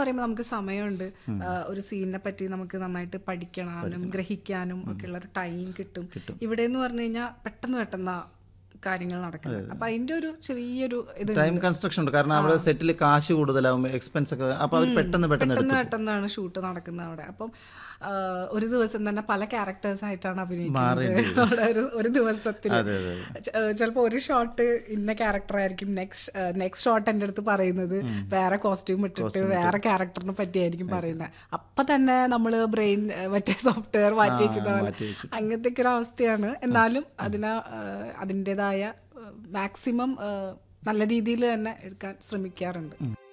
പറയുമ്പോൾ നമുക്ക് സമയമുണ്ട് ആ, ഒരു സീനിനെ പറ്റി നമുക്ക് നന്നായിട്ട് പഠിക്കാനും ഗ്രഹിക്കാനും ഒക്കെ ഉള്ള ഒരു ടൈം കിട്ടും ഇവിടെ എന്ന് പറഞ്ഞു കഴിഞ്ഞാൽ പെട്ടെന്ന് പെട്ടെന്ന് കാര്യങ്ങൾ നടക്കുന്നത് അപ്പൊ അതിന്റെ ഒരു ചെറിയൊരു ഇത് ടൈം കൺസ്ട്രക്ഷൻ ഉണ്ട് കാരണം അവിടെ സെറ്റിൽ കാശ് കൂടുതലാവും എക്സ്പെൻസ് ഒക്കെ അപ്പൊ അവർ പെട്ടെന്ന് പെട്ടെന്ന് എടുത്തു പെട്ടെന്ന് പെട്ടെന്നാണ് ഷൂട്ട് നടക്കുന്നത് അവിടെ അപ്പം ആ, ഒരു ദിവസം തന്നെ പല ക്യാരക്ടേഴ്സ് ആയിട്ടാണ് അഭിനയിക്കുന്നത് അവിടെ ഒരു ഒരു ദിവസത്തിൽ അതെ അതെ ചിലപ്പോൾ ഒരു ഷോട്ട് ഇന്ന ക്യാരക്ടർ ആയിരിക്കും നെക്സ്റ്റ് നെക്സ്റ്റ് ഷോട്ട് എൻ്റെ അടുത്ത് പറയുന്നത് വേറെ കോസ്റ്റ്യൂം ഇട്ടിട്ട് വേറെ ക്യാരക്ടറിനെ പറ്റിയായിരിക്കും പറയുന്നത് അപ്പൊ തന്നെ നമ്മൾ ബ്രെയിൻ മറ്റേ സോഫ്റ്റ്വെയർ മാറ്റി വെക്കുന്ന പോലെ അങ്ങനത്തെ ഒക്കെ ഒരു അവസ്ഥയാണ് എന്നാലും അതിന് അതിൻ്റെതായ മാക്സിമം നല്ല രീതിയിൽ തന്നെ എടുക്കാൻ ശ്രമിക്കാറുണ്ട്